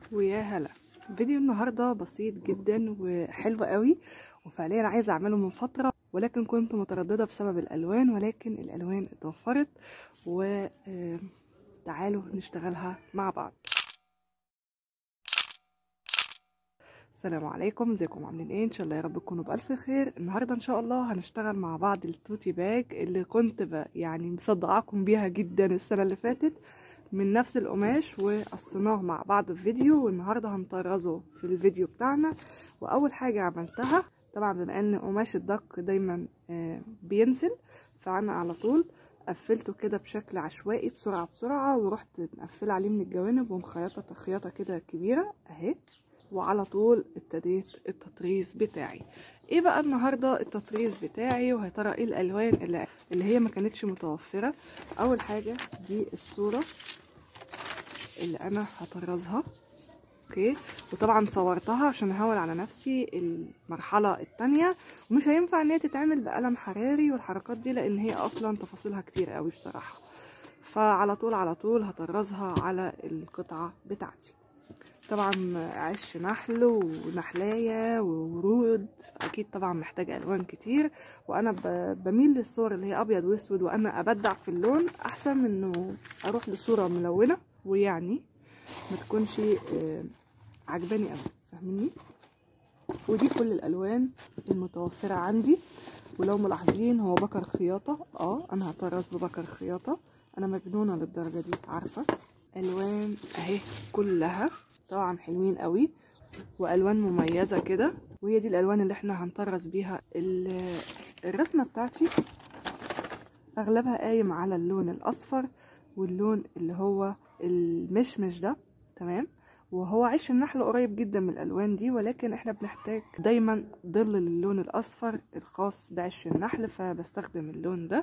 ويا هلا فيديو النهارده بسيط جدا وحلو قوي وفعليا عايزه اعمله من فتره ولكن كنت متردده بسبب الالوان ولكن الالوان اتوفرت وتعالوا نشتغلها مع بعض السلام عليكم ازيكم عاملين ايه ان شاء الله يا رب تكونوا بالف خير النهارده ان شاء الله هنشتغل مع بعض التوتي باج اللي كنت ب... يعني مصدعاكم بيها جدا السنه اللي فاتت من نفس القماش وقصيناه مع بعض في فيديو والنهارده هنطرزه في الفيديو بتاعنا واول حاجه عملتها طبعا بما ان قماش الدق دايما بينزل فانا على طول قفلته كده بشكل عشوائي بسرعه بسرعه ورحت مقفله عليه من الجوانب ومخيطه تخيطه كده كبيره اهي وعلى طول ابتديت التطريز بتاعي ايه بقى النهارده التطريز بتاعي ويا ترى ايه الالوان اللي, اللي هي ما كانتش متوفره اول حاجه دي الصوره اللي انا هطرزها اوكي وطبعا صورتها عشان اهون على نفسي المرحله الثانيه ومش هينفع ان هي تتعمل بقلم حراري والحركات دي لان هي اصلا تفاصيلها كتير قوي بصراحه فعلى طول على طول هطرزها على القطعه بتاعتي طبعا عش نحل ونحلاية وورود اكيد طبعا محتاجة الوان كتير وانا بميل للصور اللي هي ابيض واسود وانا ابدع في اللون احسن من انه اروح لصورة ملونة ويعني ما تكونش عجباني قوي فاهميني ودي كل الالوان المتوفرة عندي ولو ملاحظين هو بكر خياطة اه انا هطرز ببكر خياطة انا مجنونة للدرجة دي عارفة الوان اهي كلها طبعا حلوين قوي والوان مميزه كده وهي دي الالوان اللي احنا هنطرز بيها الرسمه بتاعتي اغلبها قايم على اللون الاصفر واللون اللي هو المشمش ده تمام وهو عيش النحل قريب جدا من الالوان دي ولكن احنا بنحتاج دايما ظل للون الاصفر الخاص بعش النحل فبستخدم اللون ده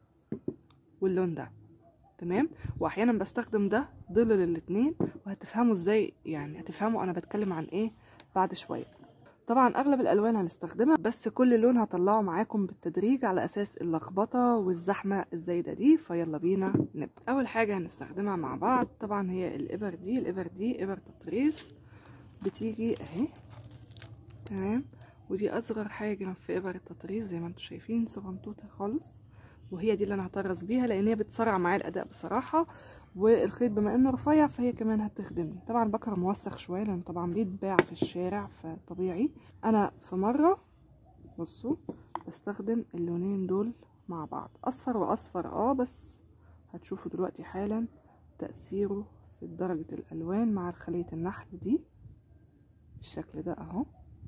واللون ده تمام واحيانا بستخدم ده ظل للاتنين وهتفهموا ازاي يعني هتفهموا انا بتكلم عن ايه بعد شويه طبعا اغلب الالوان هنستخدمها بس كل لون هطلعه معاكم بالتدريج على اساس اللخبطه والزحمه الزايده دي فيلا بينا نبدا اول حاجه هنستخدمها مع بعض طبعا هي الابر دي الابر دي ابر تطريز بتيجي اهي تمام ودي اصغر حاجه في ابر التطريز زي ما انتم شايفين صغنطوطه خالص وهي دي اللي انا هطرز بيها لان هي بتسرع معايا الاداء بصراحه والخيط بما انه رفيع فهي كمان هتخدمني طبعا بكره موسخ شويه لانه طبعا بيتباع في الشارع فطبيعي انا في مره بصوا بستخدم اللونين دول مع بعض اصفر واصفر اه بس هتشوفوا دلوقتي حالا تاثيره في درجه الالوان مع خليه النحل دي بالشكل ده اهو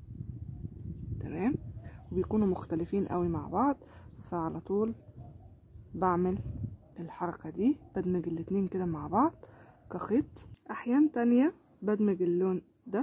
تمام وبيكونوا مختلفين قوي مع بعض فعلى طول بعمل الحركة دي بدمج الاتنين كده مع بعض كخيط احيان تانية بدمج اللون ده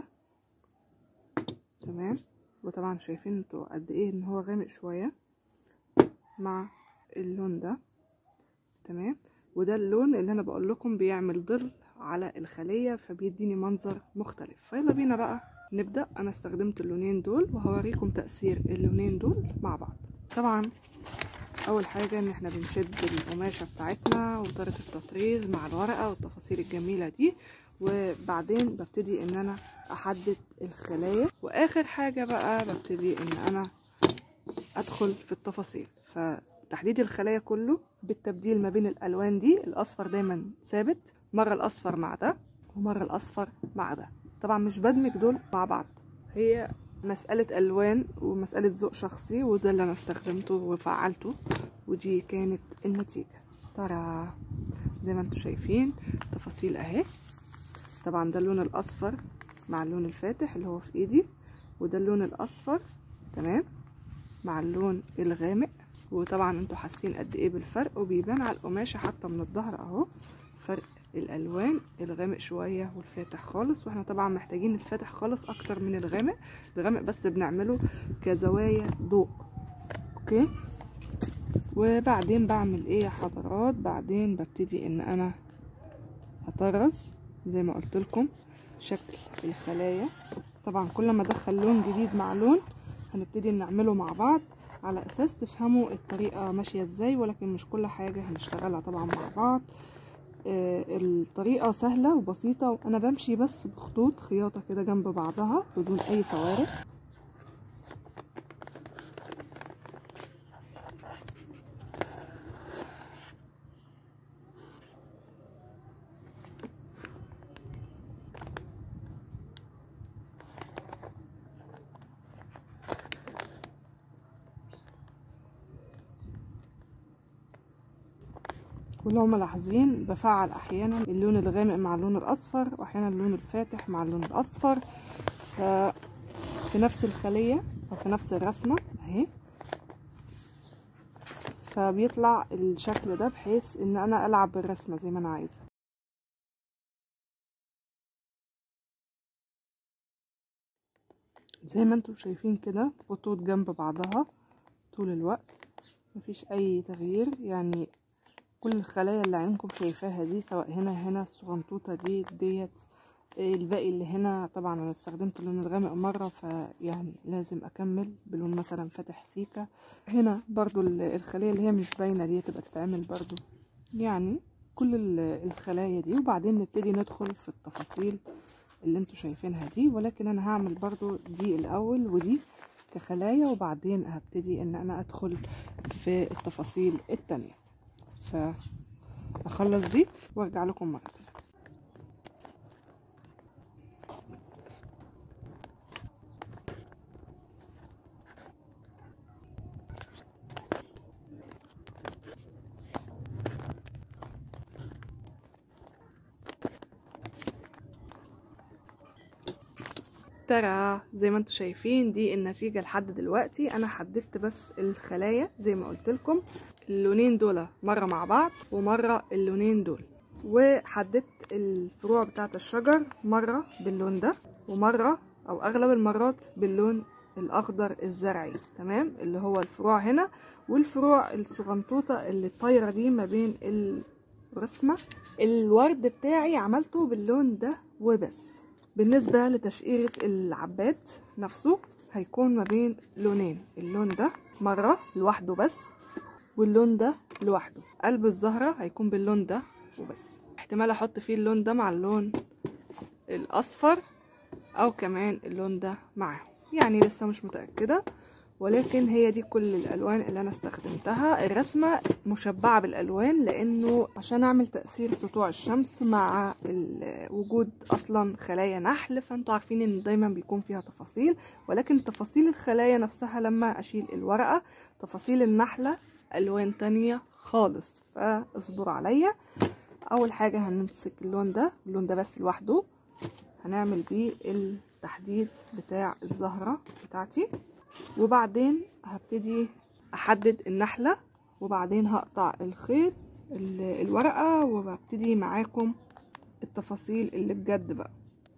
تمام وطبعا شايفين انتوا قد ايه ان هو غامق شوية مع اللون ده تمام وده اللون اللي انا بقول لكم بيعمل ظل على الخلية فبيديني منظر مختلف فيلا بينا بقى نبدأ انا استخدمت اللونين دول وهوريكم تأثير اللونين دول مع بعض طبعا اول حاجة ان احنا بنشد القماشة بتاعتنا وطريقة التطريز مع الورقة والتفاصيل الجميلة دي وبعدين ببتدي ان انا احدد الخلايا واخر حاجة بقى ببتدي ان انا ادخل في التفاصيل فتحديد الخلايا كله بالتبديل ما بين الالوان دي الاصفر دايما ثابت مرة الاصفر مع ده ومرة الاصفر مع ده طبعا مش بدمج دول مع بعض هي مسألة ألوان ومسألة ذوق شخصي وده اللي أنا استخدمته وفعلته ودي كانت النتيجة ترى زي ما انتم شايفين تفاصيل اهي طبعا ده اللون الأصفر مع اللون الفاتح اللي هو في ايدي وده اللون الأصفر تمام مع اللون الغامق وطبعا انتوا حاسين قد ايه بالفرق وبيبان على القماشة حتى من الظهر اهو فرق الالوان الغامق شويه والفاتح خالص واحنا طبعا محتاجين الفاتح خالص اكتر من الغامق الغامق بس بنعمله كزوايا ضوء اوكي وبعدين بعمل ايه يا حضرات بعدين ببتدي ان انا اطرز زي ما قلت لكم شكل الخلايا طبعا كل ما ادخل لون جديد مع لون هنبتدي نعمله مع بعض على اساس تفهموا الطريقه ماشيه ازاي ولكن مش كل حاجه هنشتغلها طبعا مع بعض آه، الطريقة سهلة وبسيطة وأنا بمشي بس بخطوط خياطة كده جنب بعضها بدون أي فوارق ولو ملاحظين بفعل احيانا اللون الغامق مع اللون الاصفر واحيانا اللون الفاتح مع اللون الاصفر ف في نفس الخلية او في نفس الرسمة اهي فبيطلع الشكل ده بحيث ان انا العب بالرسمة زي ما انا عايزة زي ما انتم شايفين كده خطوط جنب بعضها طول الوقت مفيش اي تغيير يعني كل الخلايا اللي عينكم شايفاها دي سواء هنا هنا الصغنطوطة دي ديت الباقي اللي هنا طبعا انا استخدمت اللون الغامق مرة فيعني لازم اكمل بلون مثلا فاتح سيكا هنا برضو الخلية اللي هي مش باينة دي تبقى تتعمل برضو يعني كل الخلايا دي وبعدين نبتدي ندخل في التفاصيل اللي انتوا شايفينها دي ولكن انا هعمل برضو دي الاول ودي كخلايا وبعدين هبتدي ان انا ادخل في التفاصيل التانية فاخلص دي وارجع لكم مرة تانية ترى زي ما انتم شايفين دي النتيجة لحد دلوقتي انا حددت بس الخلايا زي ما قلت لكم اللونين دول مرة مع بعض ومرة اللونين دول وحددت الفروع بتاعة الشجر مرة باللون ده ومرة او اغلب المرات باللون الاخضر الزرعي تمام اللي هو الفروع هنا والفروع الصغنطوطة اللي طايرة دي ما بين الرسمة الورد بتاعي عملته باللون ده وبس بالنسبة لتشقيرة العباد نفسه هيكون ما بين لونين اللون ده مرة لوحده بس واللون ده لوحده قلب الزهرة هيكون باللون ده وبس احتمال احط فيه اللون ده مع اللون الاصفر او كمان اللون ده معاه يعني لسه مش متأكدة ولكن هي دي كل الالوان اللي انا استخدمتها الرسمة مشبعة بالالوان لانه عشان اعمل تأثير سطوع الشمس مع وجود اصلا خلايا نحل فانتوا عارفين ان دايما بيكون فيها تفاصيل ولكن تفاصيل الخلايا نفسها لما اشيل الورقة تفاصيل النحلة الوان تانية خالص فاصبروا عليا اول حاجة هنمسك اللون ده اللون ده بس لوحده هنعمل بيه التحديد بتاع الزهرة بتاعتي وبعدين هبتدي احدد النحلة وبعدين هقطع الخيط الورقة وببتدي معاكم التفاصيل اللي بجد بقى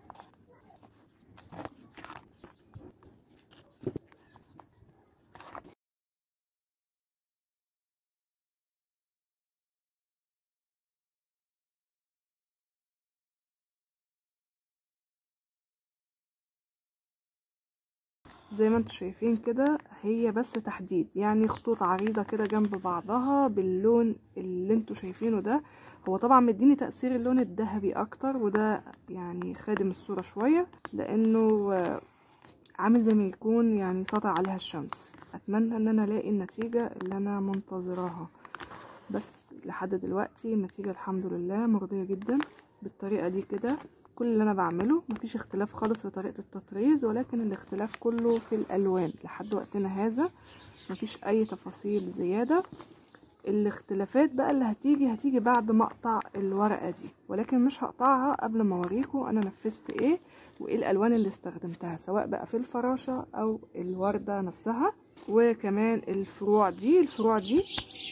زي ما انتم شايفين كده هي بس تحديد يعني خطوط عريضة كده جنب بعضها باللون اللي انتوا شايفينه ده هو طبعا مديني تأثير اللون الذهبي اكتر وده يعني خادم الصورة شوية لانه عامل زي ما يكون يعني ساطع عليها الشمس اتمنى ان انا الاقي النتيجة اللي انا منتظراها بس لحد دلوقتي النتيجة الحمد لله مرضية جدا بالطريقة دي كده كل اللي انا بعمله مفيش اختلاف خالص في طريقة التطريز ولكن الاختلاف كله في الالوان لحد وقتنا هذا مفيش اي تفاصيل زيادة الاختلافات بقى اللي هتيجي هتيجي بعد ما اقطع الورقة دي ولكن مش هقطعها قبل ما اوريكم انا نفذت ايه وايه الالوان اللي استخدمتها سواء بقى في الفراشة او الوردة نفسها وكمان الفروع دي الفروع دي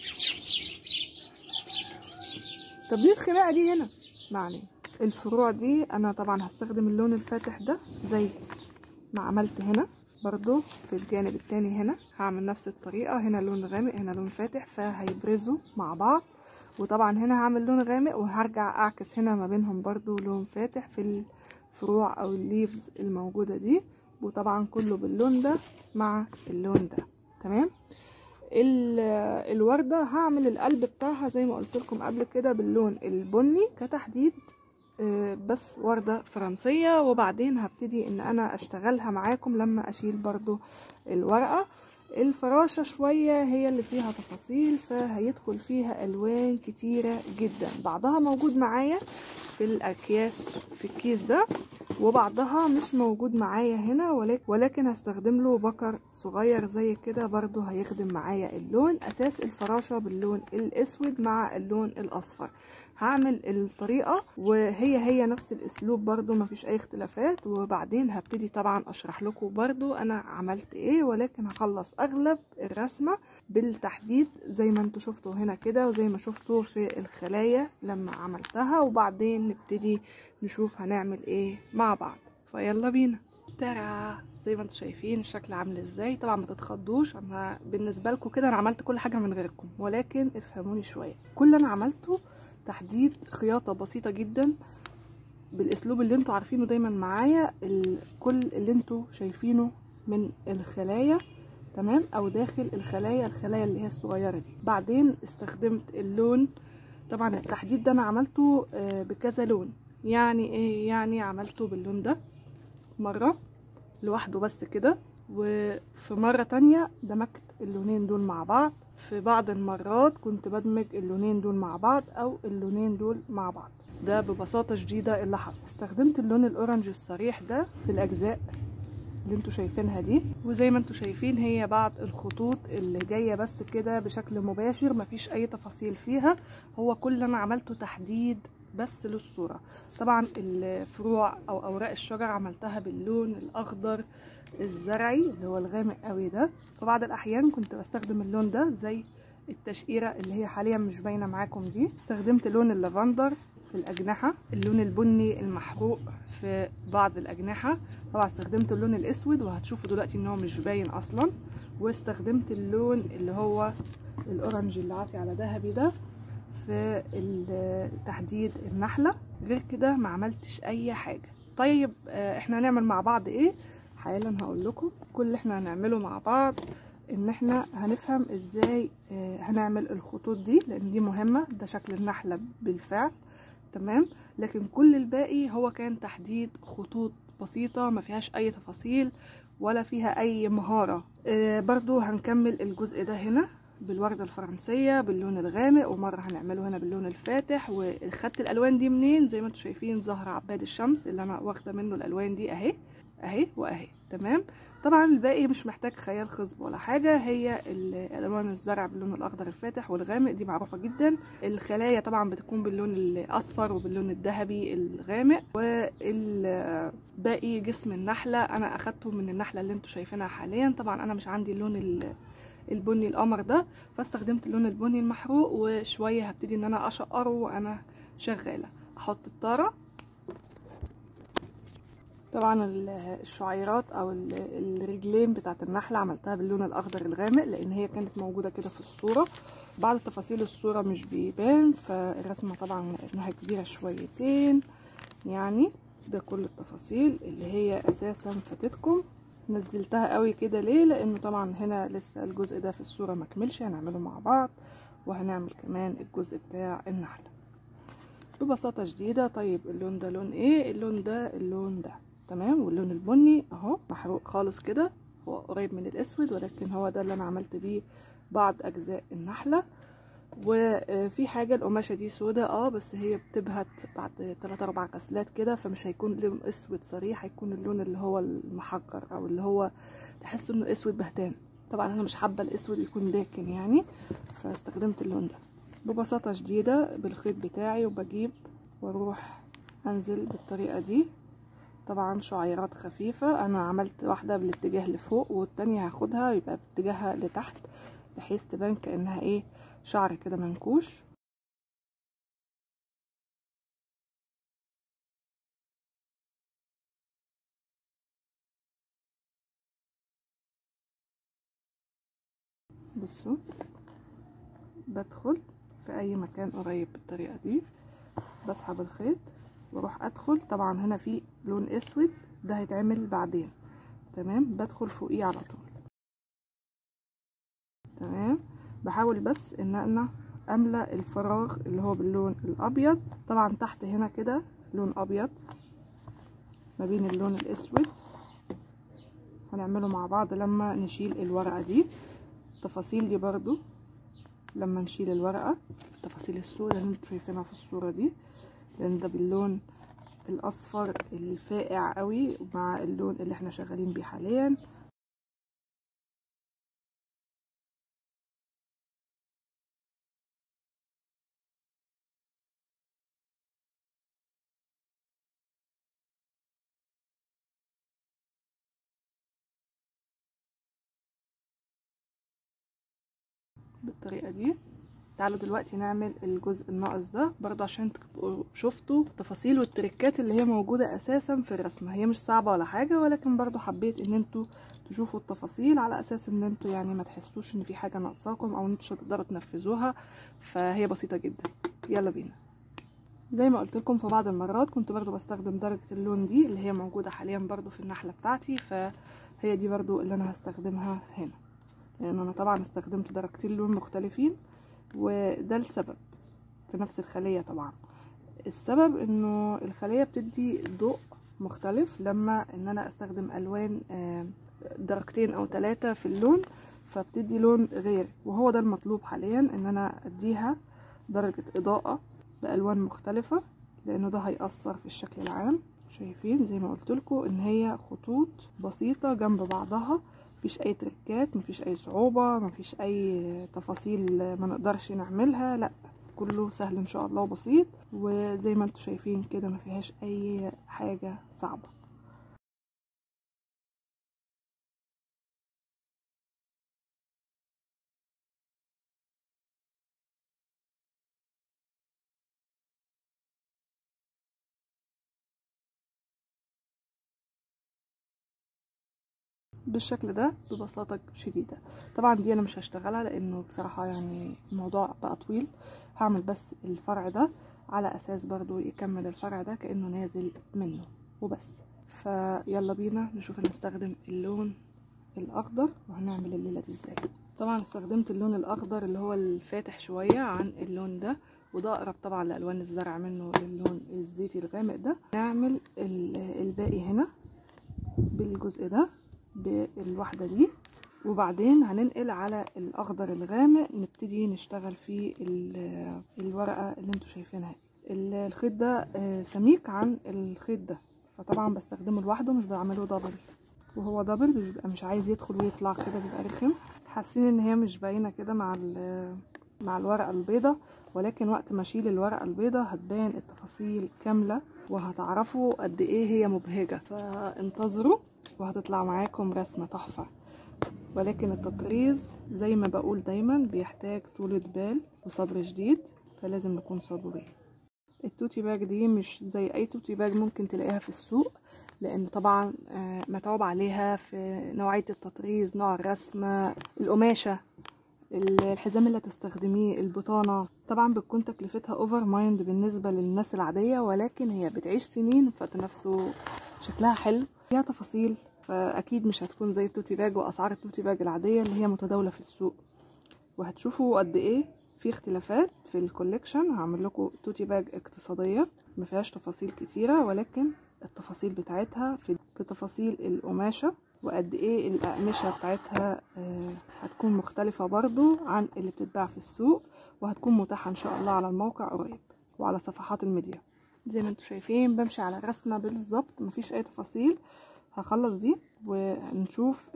طب ليه الخناقة دي هنا معني الفروع دي انا طبعا هستخدم اللون الفاتح ده زي ما عملت هنا برضو في الجانب التاني هنا هعمل نفس الطريقة هنا لون غامق هنا لون فاتح فهيبرزوا مع بعض وطبعا هنا هعمل لون غامق وهرجع اعكس هنا ما بينهم برضو لون فاتح في الفروع او الليفز الموجودة دي وطبعا كله باللون ده مع اللون ده تمام الوردة هعمل القلب بتاعها زي ما قلت لكم قبل كده باللون البني كتحديد بس وردة فرنسية وبعدين هبتدي ان انا اشتغلها معاكم لما اشيل برضو الورقة الفراشة شوية هي اللي فيها تفاصيل فهيدخل فيها الوان كتيرة جدا بعضها موجود معايا في الاكياس في الكيس ده وبعضها مش موجود معايا هنا ولكن هستخدم له بكر صغير زي كده برضو هيخدم معايا اللون اساس الفراشة باللون الاسود مع اللون الاصفر هعمل الطريقة وهي هي نفس الاسلوب برضو مفيش اي اختلافات وبعدين هبتدي طبعا اشرح لكم برضو انا عملت ايه ولكن هخلص اغلب الرسمة بالتحديد زي ما انتوا شفتوا هنا كده وزي ما شفتوا في الخلايا لما عملتها وبعدين نبتدي نشوف هنعمل ايه مع بعض فيلا بينا ترى زي ما انتم شايفين الشكل عامل ازاي طبعا ما تتخضوش انا بالنسبه لكم كده انا عملت كل حاجه من غيركم ولكن افهموني شويه كل اللي انا عملته تحديد خياطه بسيطه جدا بالاسلوب اللي انتوا عارفينه دايما معايا كل اللي انتوا شايفينه من الخلايا تمام او داخل الخلايا الخلايا اللي هي الصغيره دي بعدين استخدمت اللون طبعا التحديد ده انا عملته بكذا لون يعني ايه يعني عملته باللون ده مره لوحده بس كده وفي مرة تانية دمجت اللونين دول مع بعض في بعض المرات كنت بدمج اللونين دول مع بعض او اللونين دول مع بعض ده ببساطة شديدة اللي حصل استخدمت اللون الاورنج الصريح ده في الاجزاء اللي انتوا شايفينها دي وزي ما انتوا شايفين هي بعض الخطوط اللي جايه بس كده بشكل مباشر مفيش اي تفاصيل فيها هو كل اللي انا عملته تحديد بس للصورة طبعا الفروع او اوراق الشجر عملتها باللون الاخضر الزرعي اللي هو الغامق قوي ده وبعض الاحيان كنت بستخدم اللون ده زي التشقيرة اللي هي حاليا مش باينة معاكم دي استخدمت لون اللافندر في الأجنحة اللون البني المحروق في بعض الأجنحة طبعا استخدمت اللون الأسود وهتشوفوا دلوقتي ان هو مش باين أصلا واستخدمت اللون اللي هو الأورنج اللي عاطي على ذهبي ده في تحديد النحلة غير كده ما عملتش أي حاجة طيب احنا هنعمل مع بعض ايه حالا هقول لكم كل اللي احنا هنعمله مع بعض ان احنا هنفهم ازاي هنعمل الخطوط دي لان دي مهمة ده شكل النحلة بالفعل تمام لكن كل الباقي هو كان تحديد خطوط بسيطة ما فيهاش اي تفاصيل ولا فيها اي مهارة آه برضو هنكمل الجزء ده هنا بالوردة الفرنسية باللون الغامق ومرة هنعمله هنا باللون الفاتح وخدت الالوان دي منين زي ما انتم شايفين زهر عباد الشمس اللي انا واخدة منه الالوان دي اهي اهي واهي تمام طبعا الباقي مش محتاج خيال خصب ولا حاجة هي الالوان الزرع باللون الاخضر الفاتح والغامق دي معروفة جدا الخلايا طبعا بتكون باللون الاصفر وباللون الذهبي الغامق والباقي جسم النحلة انا اخدته من النحلة اللي انتوا شايفينها حاليا طبعا انا مش عندي اللون البني القمر ده فاستخدمت اللون البني المحروق وشوية هبتدي ان انا اشقره وانا شغالة احط الطارة طبعا الشعيرات او الرجلين بتاعت النحلة عملتها باللون الاخضر الغامق لان هي كانت موجودة كده في الصورة بعض تفاصيل الصورة مش بيبان فالرسمة طبعا لقيناها كبيرة شويتين يعني ده كل التفاصيل اللي هي اساسا فاتتكم نزلتها قوي كده ليه لانه طبعا هنا لسه الجزء ده في الصورة مكملش هنعمله مع بعض وهنعمل كمان الجزء بتاع النحلة ببساطة شديدة طيب اللون ده لون ايه اللون ده اللون ده تمام واللون البني اهو محروق خالص كده هو قريب من الاسود ولكن هو ده اللي انا عملت بيه بعض اجزاء النحلة وفي حاجة القماشة دي سودة اه بس هي بتبهت بعد 3 4 غسلات كده فمش هيكون لون اسود صريح هيكون اللون اللي هو المحجر او اللي هو تحس انه اسود بهتان طبعا انا مش حابة الاسود يكون داكن يعني فاستخدمت اللون ده ببساطة شديدة بالخيط بتاعي وبجيب واروح انزل بالطريقة دي طبعا شعيرات خفيفة انا عملت واحدة بالاتجاه لفوق والتانية هاخدها يبقى باتجاهها لتحت بحيث تبان كأنها ايه شعر كده منكوش بصوا بدخل في اي مكان قريب بالطريقة دي بسحب الخيط واروح ادخل طبعا هنا في لون اسود ده هيتعمل بعدين تمام بدخل فوقيه على طول تمام بحاول بس ان انا املى الفراغ اللي هو باللون الابيض طبعا تحت هنا كده لون ابيض ما بين اللون الاسود هنعمله مع بعض لما نشيل الورقة دي التفاصيل دي برضو لما نشيل الورقة التفاصيل السوداء اللي انتوا شايفينها في الصورة دي لان ده باللون الاصفر الفاقع قوي مع اللون اللي احنا شغالين بيه حاليا بالطريقة دي تعالوا دلوقتي نعمل الجزء الناقص ده برضه عشان تبقوا شفتوا التفاصيل والتركات اللي هي موجودة اساسا في الرسمة هي مش صعبة ولا حاجة ولكن برضه حبيت ان انتوا تشوفوا التفاصيل على اساس ان انتوا يعني ما تحسوش ان في حاجة ناقصاكم او ان انتوا مش هتقدروا تنفذوها فهي بسيطة جدا يلا بينا زي ما قلت لكم في بعض المرات كنت برضو بستخدم درجة اللون دي اللي هي موجودة حاليا برضو في النحلة بتاعتي فهي دي برضو اللي انا هستخدمها هنا لان انا طبعا استخدمت درجتين لون مختلفين وده السبب في نفس الخلية طبعا السبب انه الخلية بتدي ضوء مختلف لما ان انا استخدم الوان درجتين او ثلاثة في اللون فبتدي لون غير وهو ده المطلوب حاليا ان انا اديها درجة اضاءة بالوان مختلفة لانه ده هيأثر في الشكل العام شايفين زي ما قلت لكم ان هي خطوط بسيطة جنب بعضها مفيش اي تركات مفيش اي صعوبة مفيش اي تفاصيل ما نقدرش نعملها لا كله سهل ان شاء الله وبسيط وزي ما انتم شايفين كده ما فيهاش اي حاجة صعبة بالشكل ده ببساطة شديدة طبعا دي انا مش هشتغلها لانه بصراحة يعني الموضوع بقى طويل هعمل بس الفرع ده على اساس برضو يكمل الفرع ده كأنه نازل منه وبس فيلا بينا نشوف هنستخدم اللون الاخضر وهنعمل الليلة دي ازاي طبعا استخدمت اللون الاخضر اللي هو الفاتح شوية عن اللون ده وده اقرب طبعا لالوان الزرع منه للون الزيتي الغامق ده نعمل الباقي هنا بالجزء ده بالوحدة دي وبعدين هننقل على الاخضر الغامق نبتدي نشتغل في الورقة اللي انتوا شايفينها الخيط ده سميك عن الخيط ده فطبعا بستخدمه لوحده مش بعمله دبل وهو دبل بيبقى مش عايز يدخل ويطلع كده بيبقى رخم حاسين ان هي مش باينه كده مع مع الورقه البيضه ولكن وقت ما اشيل الورقه البيضه هتبان التفاصيل كامله وهتعرفوا قد ايه هي مبهجه فانتظروا وهتطلع معاكم رسمه تحفه ولكن التطريز زي ما بقول دايما بيحتاج طولة بال وصبر شديد فلازم نكون صبورين التوتي باج دي مش زي اي توتي باج ممكن تلاقيها في السوق لان طبعا متعوب عليها في نوعية التطريز نوع الرسمة القماشة الحزام اللي هتستخدميه البطانة طبعا بتكون تكلفتها اوفر مايند بالنسبة للناس العادية ولكن هي بتعيش سنين فتنافسه شكلها حلو فيها تفاصيل فاكيد مش هتكون زي التوتي باج واسعار التوتي باج العادية اللي هي متداولة في السوق وهتشوفوا قد ايه في اختلافات في الكوليكشن هعمل لكم توتي باج اقتصادية ما فيهاش تفاصيل كتيرة ولكن التفاصيل بتاعتها في, في تفاصيل القماشة وقد ايه الاقمشة بتاعتها آه هتكون مختلفة برضو عن اللي بتتباع في السوق وهتكون متاحة ان شاء الله على الموقع قريب وعلى صفحات الميديا زي ما انتم شايفين بمشي على الرسمة بالظبط مفيش اي تفاصيل هخلص دي ونشوف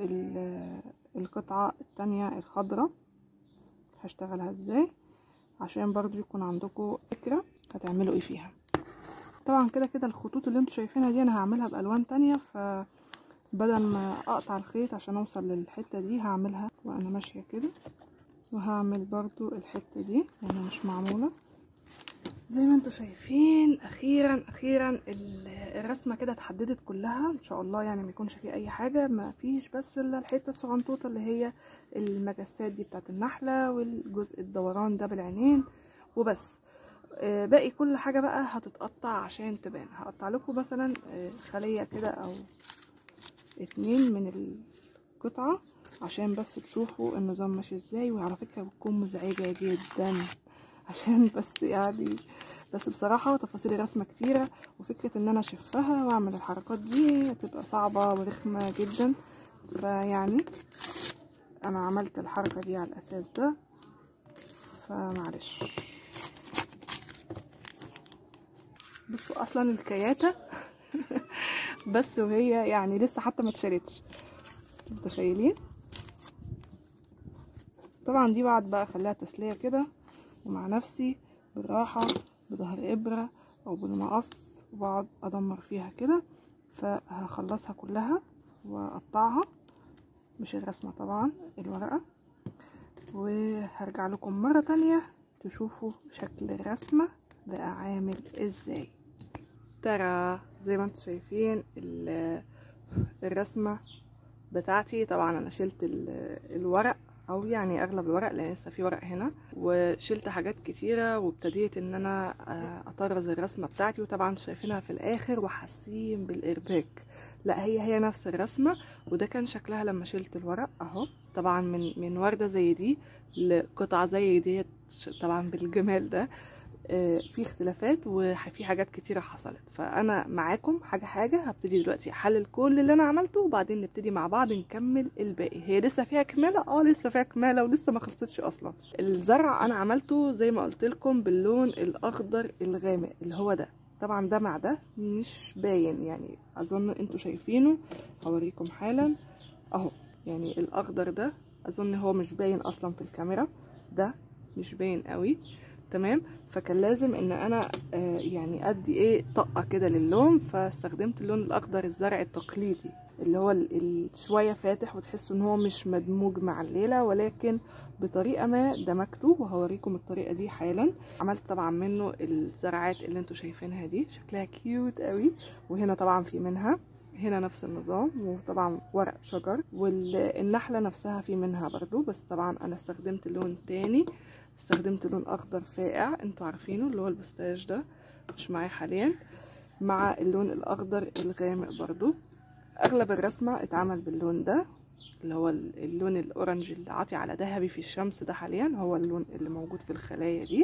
القطعة التانية الخضراء هشتغلها ازاي عشان برضو يكون عندكم فكرة هتعملوا ايه فيها طبعا كده كده الخطوط اللي انتوا شايفينها دي انا هعملها بالوان تانية فبدل ما اقطع الخيط عشان اوصل للحتة دي هعملها وانا ماشية كده وهعمل برضو الحتة دي لانها مش معمولة زي ما انتوا شايفين اخيرا اخيرا الرسمه كده اتحددت كلها ان شاء الله يعني ما يكونش فيه اي حاجه ما فيش بس الا الحته الصغنطوطه اللي هي المجسات دي بتاعت النحله والجزء الدوران ده بالعينين وبس باقي كل حاجه بقى هتتقطع عشان تبان هقطع لكم مثلا خليه كده او اتنين من القطعه عشان بس تشوفوا النظام ماشي ازاي وعلى فكرة بتكون مزعجة جدا عشان بس يعني بس بصراحة تفاصيل الرسمة كتيرة وفكرة ان انا اشفها واعمل الحركات دي هتبقى صعبة ورخمة جدا فيعني انا عملت الحركة دي على الاساس ده فمعلش بصوا اصلا الكياتة بس وهي يعني لسه حتى ما اتشالتش متخيلين طبعا دي بعد بقى اخليها تسلية كده ومع نفسي بالراحة بظهر ابرة او بالمقص وبقعد ادمر فيها كده فهخلصها كلها واقطعها مش الرسمة طبعا الورقة وهرجع لكم مرة تانية تشوفوا شكل الرسمة بقى عامل ازاي ترى زي ما انتم شايفين الرسمة بتاعتي طبعا انا شلت الورق او يعني اغلب الورق لان لسه في ورق هنا وشلت حاجات كتيره وابتديت ان انا اطرز الرسمه بتاعتي وطبعا شايفينها في الاخر وحاسين بالارباك لا هي هي نفس الرسمه وده كان شكلها لما شلت الورق اهو طبعا من من ورده زي دي لقطعه زي ديت طبعا بالجمال ده في اختلافات وفي حاجات كتيرة حصلت فأنا معاكم حاجة حاجة هبتدي دلوقتي أحلل كل اللي أنا عملته وبعدين نبتدي مع بعض نكمل الباقي هي لسه فيها كمالة اه لسه فيها كمالة ولسه ما خلصتش أصلا الزرع أنا عملته زي ما قلت لكم باللون الأخضر الغامق اللي هو ده طبعا ده مع ده مش باين يعني أظن انتوا شايفينه هوريكم حالا أهو يعني الأخضر ده أظن هو مش باين أصلا في الكاميرا ده مش باين قوي تمام فكان لازم ان انا آه يعني ادي ايه طقه كده للون فاستخدمت اللون الاخضر الزرع التقليدي اللي هو شويه فاتح وتحسوا ان هو مش مدموج مع الليله ولكن بطريقه ما دمجته وهوريكم الطريقه دي حالا عملت طبعا منه الزرعات اللي انتوا شايفينها دي شكلها كيوت قوي وهنا طبعا في منها هنا نفس النظام وطبعا ورق شجر والنحله نفسها في منها برضو بس طبعا انا استخدمت لون تاني استخدمت لون اخضر فاقع انتوا عارفينه اللي هو البستاج ده مش معايا حاليا مع اللون الاخضر الغامق برضو اغلب الرسمة اتعمل باللون ده اللي هو اللون الاورنج اللي عاطي على ذهبي في الشمس ده حاليا هو اللون اللي موجود في الخلايا دي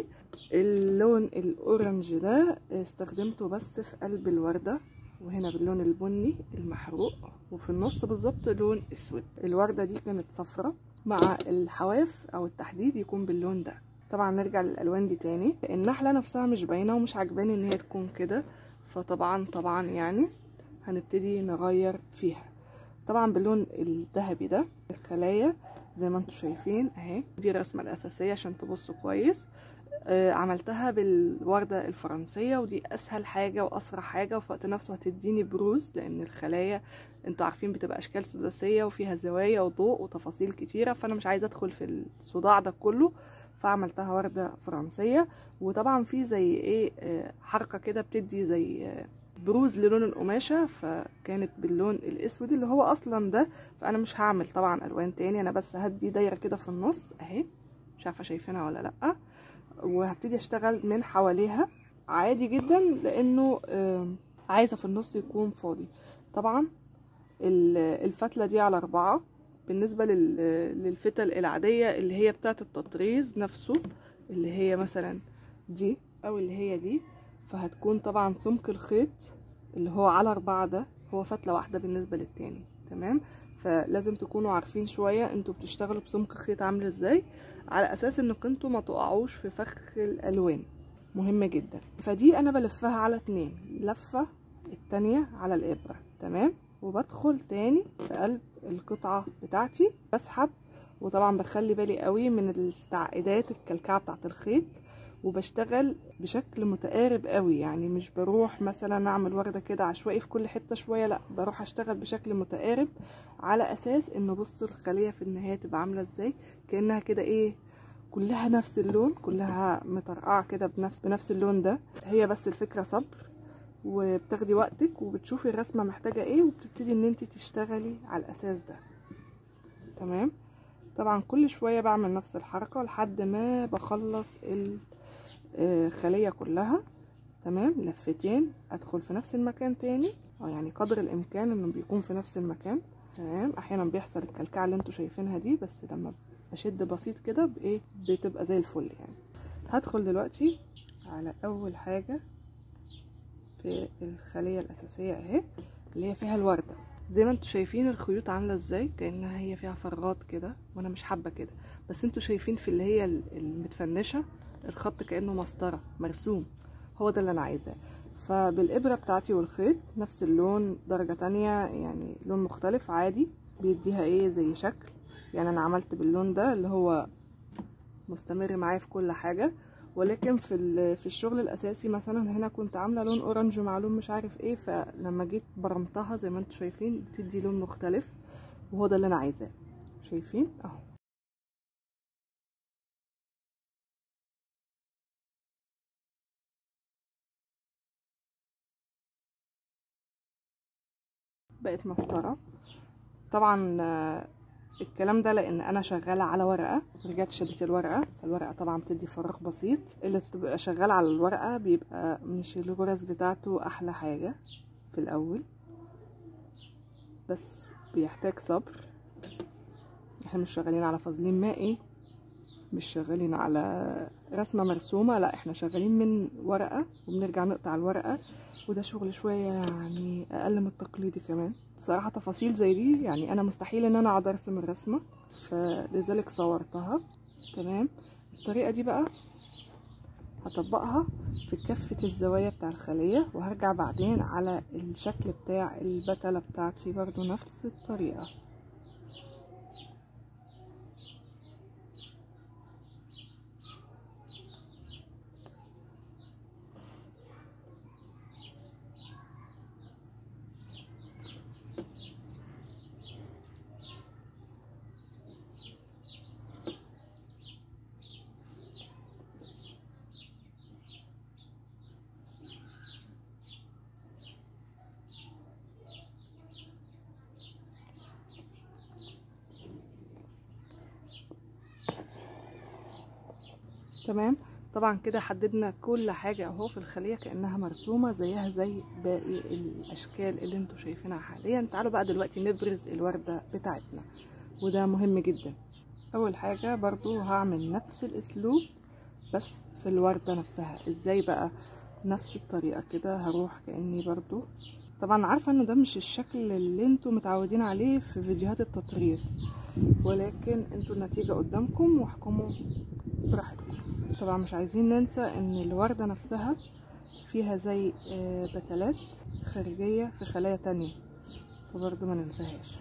اللون الاورنج ده استخدمته بس في قلب الوردة وهنا باللون البني المحروق وفي النص بالظبط لون اسود الوردة دي كانت صفرة مع الحواف او التحديد يكون باللون ده طبعا نرجع للالوان دي تاني النحله نفسها مش باينه ومش عجباني ان هي تكون كده فطبعا طبعا يعني هنبتدي نغير فيها طبعا باللون الذهبي ده الخلايا زي ما انتم شايفين اهي دي الرسمه الاساسيه عشان تبصوا كويس آه عملتها بالوردة الفرنسية ودي أسهل حاجة وأسرع حاجة وفي وقت نفسه هتديني بروز لأن الخلايا انتوا عارفين بتبقى أشكال سداسية وفيها زوايا وضوء وتفاصيل كتيرة فأنا مش عايزة أدخل في الصداع ده كله فعملتها وردة فرنسية وطبعا في زي ايه آه حركة كده بتدي زي آه بروز للون القماشة فكانت باللون الأسود اللي هو أصلا ده فأنا مش هعمل طبعا ألوان تاني أنا بس هدي دايرة كده في النص أهي مش عارفة شايفينها ولا لأ وهبتدي اشتغل من حواليها عادي جدا لانه عايزه في النص يكون فاضي طبعا الفتله دي على أربعة بالنسبه للفتل العاديه اللي هي بتاعه التطريز نفسه اللي هي مثلا دي او اللي هي دي فهتكون طبعا سمك الخيط اللي هو على أربعة ده هو فتله واحده بالنسبه للتاني تمام فلازم تكونوا عارفين شويه انتوا بتشتغلوا بسمك الخيط عامل ازاي على اساس انك انتوا ما تقعوش في فخ الالوان مهمه جدا فدي انا بلفها على اتنين لفه التانية على الابره تمام وبدخل تاني في قلب القطعه بتاعتي بسحب وطبعا بخلي بالي قوي من التعقيدات الكلكعه بتاعه الخيط وبشتغل بشكل متقارب قوي يعني مش بروح مثلا اعمل ورده كده عشوائي في كل حته شويه لا بروح اشتغل بشكل متقارب على اساس ان بصوا الخليه في النهايه تبقى عامله ازاي كانها كده ايه كلها نفس اللون كلها مطرقعه كده بنفس بنفس اللون ده هي بس الفكره صبر وبتاخدي وقتك وبتشوفي الرسمه محتاجه ايه وبتبتدي ان انت تشتغلي على الاساس ده تمام طبعا كل شويه بعمل نفس الحركه لحد ما بخلص الخليه كلها تمام لفتين ادخل في نفس المكان تاني او يعني قدر الامكان انه بيكون في نفس المكان تمام احيانا بيحصل الكلكعه اللي انتوا شايفينها دي بس لما بشد بسيط كده بايه بتبقى زي الفل يعني هدخل دلوقتي على اول حاجه في الخليه الاساسيه اهي اللي هي فيها الورده زي ما انتوا شايفين الخيوط عامله ازاي كانها هي فيها فراغات كده وانا مش حابه كده بس انتوا شايفين في اللي هي المتفنشه الخط كانه مسطره مرسوم هو ده اللي انا عايزاه فبالابره بتاعتي والخيط نفس اللون درجه تانية يعني لون مختلف عادي بيديها ايه زي شكل يعني انا عملت باللون ده اللي هو مستمر معايا في كل حاجه ولكن في في الشغل الاساسي مثلا هنا كنت عامله لون اورنج مع لون مش عارف ايه فلما جيت برمتها زي ما انتم شايفين بتدي لون مختلف وهو ده اللي انا عايزاه شايفين اهو بقت مسطره طبعا الكلام ده لان انا شغاله على ورقه رجعت شديت الورقه الورقه طبعا بتدي فراغ بسيط اللي تبقى شغاله على الورقه بيبقى مش الغرز بتاعته احلى حاجه في الاول بس بيحتاج صبر احنا مش شغالين على فازلين مائي مش شغالين على رسمه مرسومه لا احنا شغالين من ورقه وبنرجع نقطع الورقه وده شغل شويه يعني اقل من التقليدي كمان بصراحه تفاصيل زي دي يعني انا مستحيل ان انا اقعد ارسم الرسمه فلذلك صورتها تمام الطريقه دي بقى هطبقها في كافة الزوايا بتاع الخلية وهرجع بعدين على الشكل بتاع البتلة بتاعتي برضو نفس الطريقة تمام طبعا كده حددنا كل حاجة اهو في الخلية كأنها مرسومة زيها زي باقي الأشكال اللي انتوا شايفينها حاليا تعالوا بقى دلوقتي نبرز الوردة بتاعتنا وده مهم جدا أول حاجة برضو هعمل نفس الأسلوب بس في الوردة نفسها ازاي بقى نفس الطريقة كده هروح كأني برضو طبعا عارفة ان ده مش الشكل اللي انتوا متعودين عليه في فيديوهات التطريز ولكن انتوا النتيجة قدامكم واحكموا براحتكم طبعا مش عايزين ننسى ان الوردة نفسها فيها زي بتلات خارجية في خلايا تانية فبرضه ما ننساهاش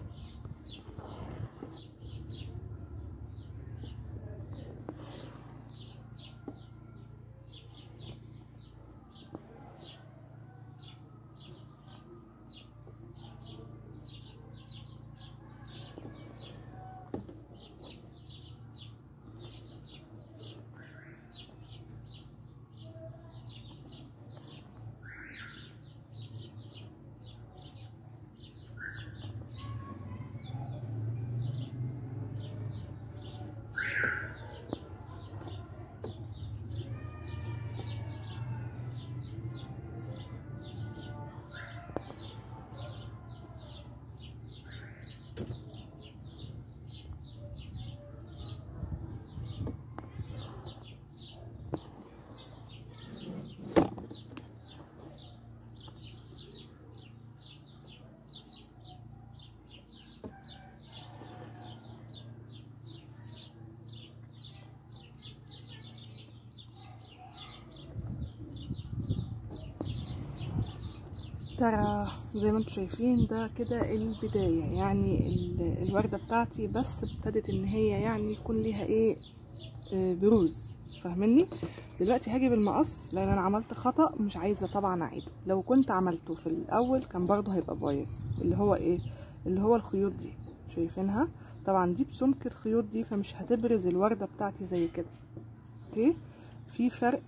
ترى زي ما انتم شايفين ده كده البداية يعني ال- الوردة بتاعتي بس ابتدت ان هي يعني يكون ليها ايه آه، بروز فاهمني دلوقتي هاجي بالمقص لان انا عملت خطأ مش عايزة طبعا اعيده لو كنت عملته في الاول كان برضه هيبقى بايظ اللي هو ايه اللي هو الخيوط دي شايفينها طبعا دي بسمك الخيوط دي فمش هتبرز الوردة بتاعتي زي كده اوكي في فرق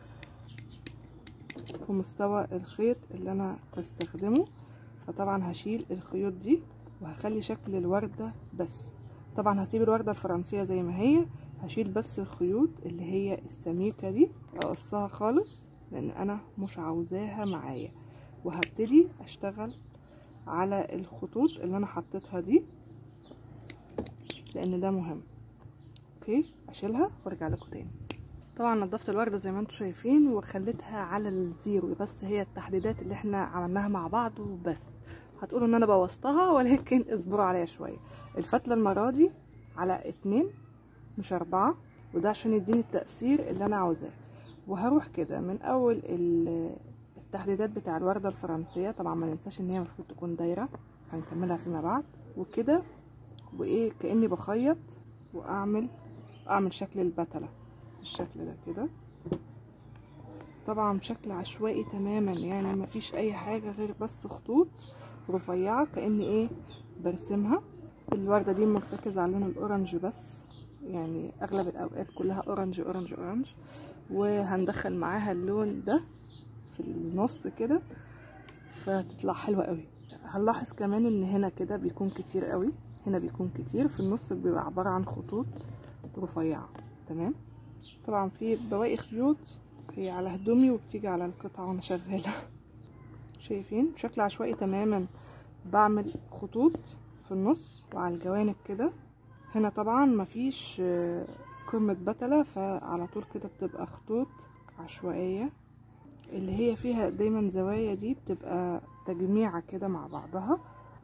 في مستوى الخيط اللي انا بستخدمه فطبعا هشيل الخيوط دي وهخلي شكل الوردة بس طبعا هسيب الوردة الفرنسية زي ما هي هشيل بس الخيوط اللي هي السميكة دي اقصها خالص لان انا مش عاوزاها معايا وهبتدي اشتغل على الخطوط اللي انا حطيتها دي لان ده مهم اوكي اشيلها وارجع لكم تاني طبعا نضفت الوردة زي ما انتم شايفين وخليتها على الزيرو بس هي التحديدات اللي احنا عملناها مع بعض وبس هتقولوا ان انا بوظتها ولكن اصبروا عليا شوية الفتلة المرة دي على اتنين مش اربعة وده عشان يديني التأثير اللي انا عاوزاه وهروح كده من اول التحديدات بتاع الوردة الفرنسية طبعا ما ننساش ان هي المفروض تكون دايرة هنكملها فيما بعد وكده وايه كأني بخيط واعمل اعمل شكل البتلة بالشكل ده كده طبعا شكل عشوائي تماما يعني مفيش اي حاجة غير بس خطوط رفيعة كأني ايه برسمها الوردة دي مرتكزة على اللون الاورنج بس يعني اغلب الاوقات كلها اورنج اورنج اورنج وهندخل معاها اللون ده في النص كده فتطلع حلوة قوي هنلاحظ كمان ان هنا كده بيكون كتير قوي هنا بيكون كتير في النص بيبقى عبارة عن خطوط رفيعة تمام طبعا في بواقي خيوط هي على هدومي وبتيجي على القطعة وانا شغالة شايفين بشكل عشوائي تماما بعمل خطوط في النص وعلى الجوانب كده هنا طبعا مفيش قمة بتلة فعلى طول كده بتبقى خطوط عشوائية اللي هي فيها دايما زوايا دي بتبقى تجميعة كده مع بعضها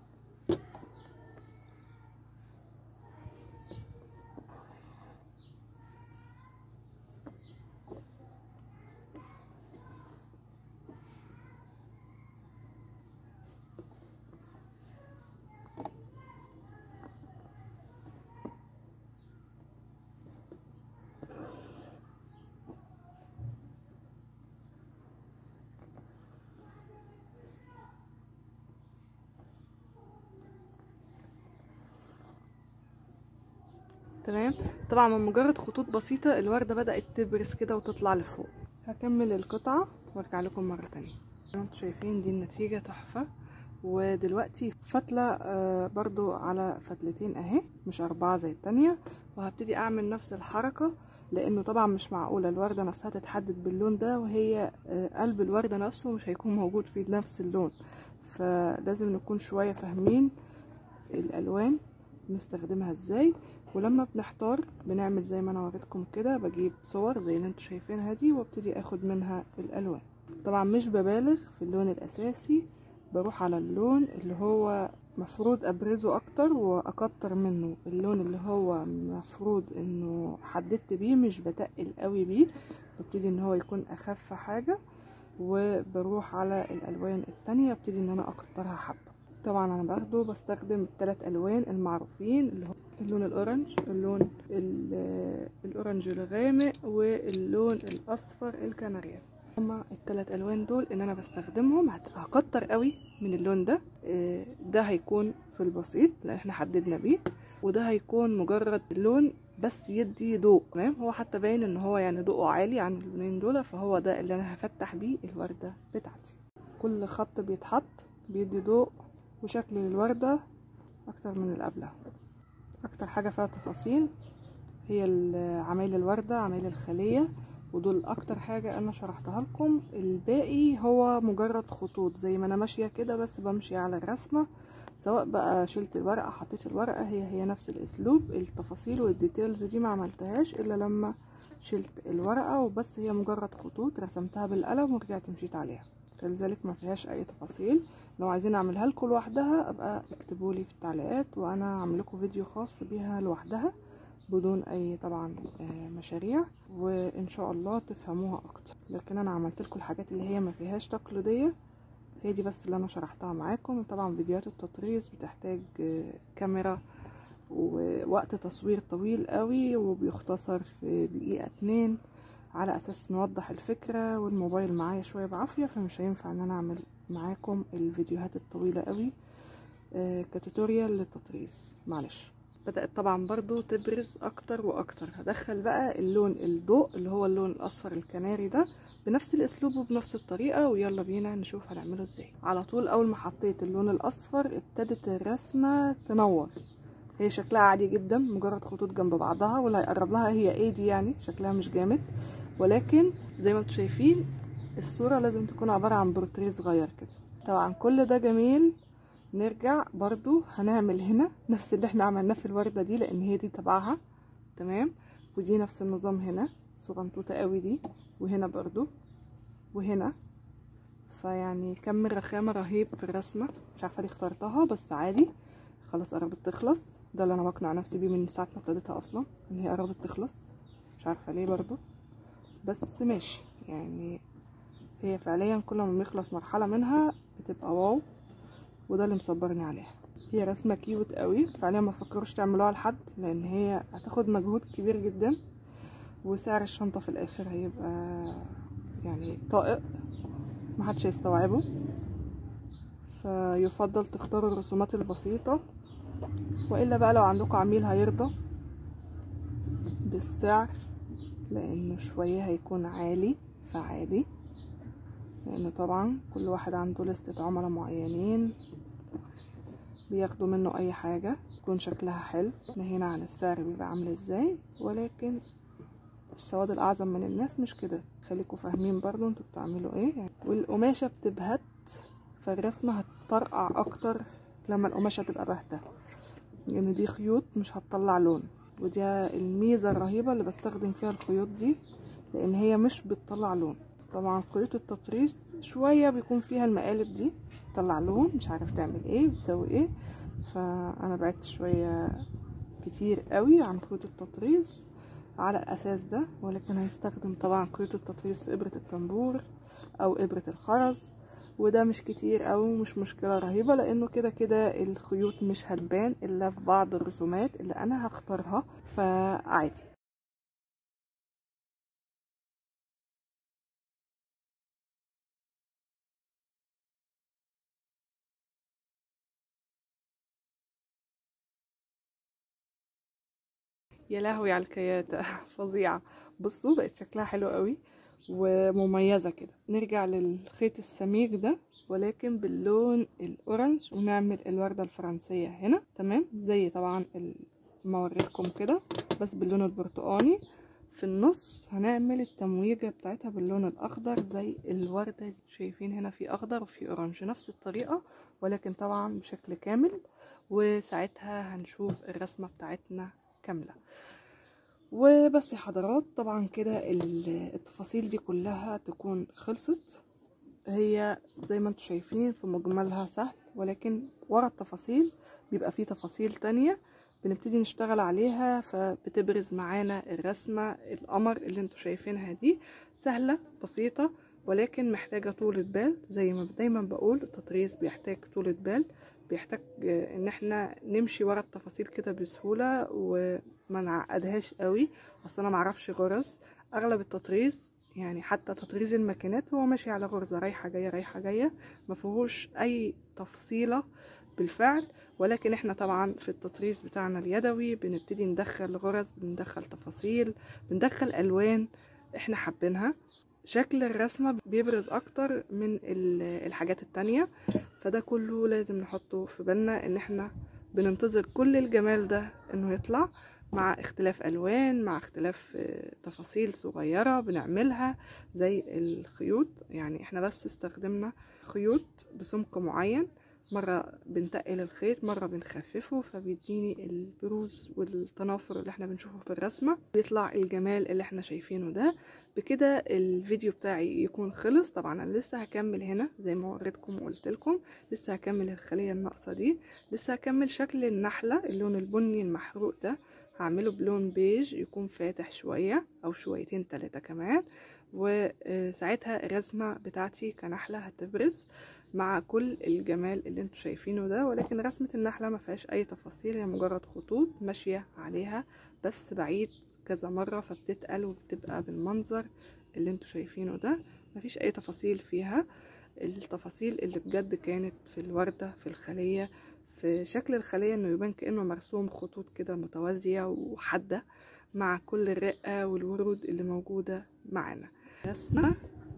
تمام طبعا من مجرد خطوط بسيطة الوردة بدأت تبرز كده وتطلع لفوق هكمل القطعة وارجع لكم مرة تانية زي ما انتم شايفين دي النتيجة تحفة ودلوقتي فتلة آه برضو على فتلتين اهي مش اربعة زي التانية وهبتدي اعمل نفس الحركة لانه طبعا مش معقولة الوردة نفسها تتحدد باللون ده وهي آه قلب الوردة نفسه مش هيكون موجود فيه نفس اللون فلازم نكون شوية فاهمين الالوان نستخدمها ازاي ولما بنحتار بنعمل زي ما انا وريتكم كده بجيب صور زي اللي انتوا شايفينها دي وابتدي اخد منها الالوان طبعا مش ببالغ في اللون الاساسي بروح على اللون اللي هو مفروض ابرزه اكتر واكتر منه اللون اللي هو مفروض انه حددت بيه مش بتقل قوي بيه ببتدي ان هو يكون اخف حاجة وبروح على الالوان التانية ابتدي ان انا اكترها حبة طبعا انا باخده بستخدم الثلاث الوان المعروفين اللي هو اللون الاورنج اللون الاورنج الغامق واللون الاصفر الكناريا هما الثلاث الوان دول ان انا بستخدمهم هكتر قوي من اللون ده ده هيكون في البسيط لان احنا حددنا بيه وده هيكون مجرد لون بس يدي ضوء تمام هو حتى باين ان هو يعني ضوءه عالي عن اللونين دول فهو ده اللي انا هفتح بيه الورده بتاعتي كل خط بيتحط بيدي ضوء وشكل الوردة أكتر من اللي قبلها أكتر حاجة فيها تفاصيل هي عمايل الوردة عمايل الخلية ودول أكتر حاجة أنا شرحتها لكم الباقي هو مجرد خطوط زي ما أنا ماشية كده بس بمشي على الرسمة سواء بقى شلت الورقة حطيت الورقة هي هي نفس الأسلوب التفاصيل والديتيلز دي ما عملتهاش إلا لما شلت الورقة وبس هي مجرد خطوط رسمتها بالقلم ورجعت مشيت عليها فلذلك ما فيهاش اي تفاصيل لو عايزين اعملها لكم لوحدها ابقى اكتبوا لي في التعليقات وانا اعمل لكم فيديو خاص بيها لوحدها بدون اي طبعا مشاريع وان شاء الله تفهموها اكتر لكن انا عملت لكم الحاجات اللي هي ما فيهاش تقليديه هي دي بس اللي انا شرحتها معاكم طبعا فيديوهات التطريز بتحتاج كاميرا ووقت تصوير طويل قوي وبيختصر في دقيقه اتنين على اساس نوضح الفكرة والموبايل معايا شوية بعافية فمش هينفع ان انا اعمل معاكم الفيديوهات الطويلة قوي آه كتوتوريال للتطريز معلش بدأت طبعا برضو تبرز اكتر واكتر هدخل بقى اللون الضوء اللي هو اللون الاصفر الكناري ده بنفس الاسلوب وبنفس الطريقة ويلا بينا نشوف هنعمله ازاي على طول اول ما حطيت اللون الاصفر ابتدت الرسمة تنور هي شكلها عادي جدا مجرد خطوط جنب بعضها واللي هيقرب لها هي ايه دي يعني شكلها مش جامد ولكن زي ما انتم شايفين الصورة لازم تكون عبارة عن بورتريه صغير كده طبعا كل ده جميل نرجع برضو هنعمل هنا نفس اللي احنا عملناه في الوردة دي لان هي دي تبعها تمام ودي نفس النظام هنا صغنطوطة قوي دي وهنا برضو وهنا فيعني كم رخامة رهيب في الرسمة مش عارفة ليه اخترتها بس عادي خلاص قربت تخلص ده اللي انا بقنع نفسي بيه من ساعة ما ابتديتها اصلا ان هي قربت تخلص مش عارفة ليه برضو بس ماشي يعني هي فعليا كل ما بيخلص مرحلة منها بتبقى واو وده اللي مصبرني عليها هي رسمة كيوت قوي فعليا ما تفكروش تعملوها لحد لان هي هتاخد مجهود كبير جدا وسعر الشنطة في الاخر هيبقى يعني طائق محدش هيستوعبه فيفضل تختاروا الرسومات البسيطة والا بقى لو عندكم عميل هيرضى بالسعر لانه شوية هيكون عالي فعادي لان طبعا كل واحد عنده لستة عملاء معينين بياخدوا منه اي حاجة تكون شكلها حلو نهينا عن السعر بيبقى عامل ازاي ولكن السواد الاعظم من الناس مش كده خليكم فاهمين برضو انتوا بتعملوا ايه يعني والقماشة بتبهت فالرسمة هتطرقع اكتر لما القماشة تبقى باهتة لان يعني دي خيوط مش هتطلع لون ودي الميزة الرهيبة اللي بستخدم فيها الخيوط دي لان هي مش بتطلع لون طبعا خيوط التطريز شوية بيكون فيها المقالب دي تطلع لون مش عارف تعمل ايه بتسوي ايه فانا بعدت شوية كتير قوي عن خيوط التطريز على الاساس ده ولكن هيستخدم طبعا خيوط التطريز في ابرة الطنبور او ابرة الخرز وده مش كتير او مش مشكلة رهيبة لانه كده كده الخيوط مش هتبان الا في بعض الرسومات اللي انا هختارها فعادي يا لهوي على الكياتة فظيعة بصوا بقت شكلها حلو قوي ومميزة كده نرجع للخيط السميك ده ولكن باللون الاورنج ونعمل الوردة الفرنسية هنا تمام زي طبعا ما وريتكم كده بس باللون البرتقاني في النص هنعمل التمويجة بتاعتها باللون الاخضر زي الوردة دي شايفين هنا في اخضر وفي اورنج نفس الطريقة ولكن طبعا بشكل كامل وساعتها هنشوف الرسمة بتاعتنا كاملة وبس يا حضرات طبعا كده التفاصيل دي كلها تكون خلصت هي زي ما انتم شايفين في مجملها سهل ولكن ورا التفاصيل بيبقى فيه تفاصيل تانية بنبتدي نشتغل عليها فبتبرز معانا الرسمة القمر اللي انتوا شايفينها دي سهلة بسيطة ولكن محتاجة طولة بال زي ما دايما بقول التطريز بيحتاج طولة بال بيحتاج ان احنا نمشي ورا التفاصيل كده بسهولة وما نعقدهاش قوي اصل انا معرفش غرز اغلب التطريز يعني حتى تطريز الماكينات هو ماشي على غرزة رايحة جاية رايحة جاية مفيهوش اي تفصيلة بالفعل ولكن احنا طبعا في التطريز بتاعنا اليدوي بنبتدي ندخل غرز بندخل تفاصيل بندخل الوان احنا حابينها شكل الرسمة بيبرز اكتر من الحاجات التانية فده كله لازم نحطه في بالنا ان احنا بننتظر كل الجمال ده انه يطلع مع اختلاف الوان مع اختلاف تفاصيل صغيرة بنعملها زي الخيوط يعني احنا بس استخدمنا خيوط بسمك معين مرة بنتقل الخيط مرة بنخففه فبيديني البروز والتنافر اللي احنا بنشوفه في الرسمة بيطلع الجمال اللي احنا شايفينه ده بكده الفيديو بتاعي يكون خلص طبعا انا لسه هكمل هنا زي ما وريتكم وقلت لكم لسه هكمل الخلية الناقصة دي لسه هكمل شكل النحلة اللون البني المحروق ده هعمله بلون بيج يكون فاتح شوية او شويتين تلاتة كمان وساعتها الرسمة بتاعتي كنحلة هتبرز مع كل الجمال اللي انتوا شايفينه ده ولكن رسمة النحلة ما فيهاش اي تفاصيل هي مجرد خطوط ماشية عليها بس بعيد كذا مرة فبتتقل وبتبقى بالمنظر اللي انتوا شايفينه ده مفيش اي تفاصيل فيها التفاصيل اللي بجد كانت في الوردة في الخلية في شكل الخلية انه يبان كأنه مرسوم خطوط كده متوازية وحادة مع كل الرقة والورود اللي موجودة معانا رسمة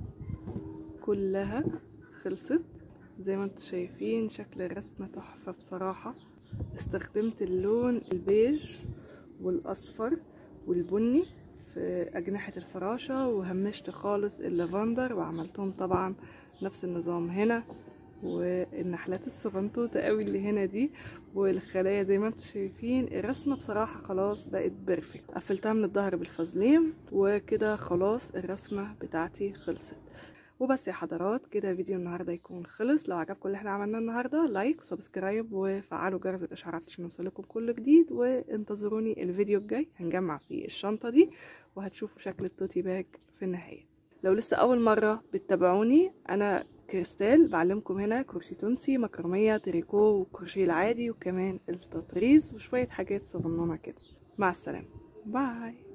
كلها خلصت زي ما انتم شايفين شكل الرسمة تحفة بصراحة استخدمت اللون البيج والاصفر والبني في اجنحة الفراشة وهمشت خالص اللافندر وعملتهم طبعا نفس النظام هنا والنحلات الصغنطوطة قوي اللي هنا دي والخلايا زي ما انتم شايفين الرسمة بصراحة خلاص بقت بيرفكت قفلتها من الظهر بالفازلين وكده خلاص الرسمة بتاعتي خلصت وبس يا حضرات كده فيديو النهارده يكون خلص لو عجبكم اللي احنا عملناه النهارده لايك وسبسكرايب وفعلوا جرس الاشعارات عشان يوصلكم كل جديد وانتظروني الفيديو الجاي هنجمع فيه الشنطه دي وهتشوفوا شكل التوتي باج في النهايه لو لسه اول مره بتتابعوني انا كريستال بعلمكم هنا كروشيه تونسي مكرميه تريكو والكروشيه العادي وكمان التطريز وشويه حاجات صغننه كده مع السلامه باي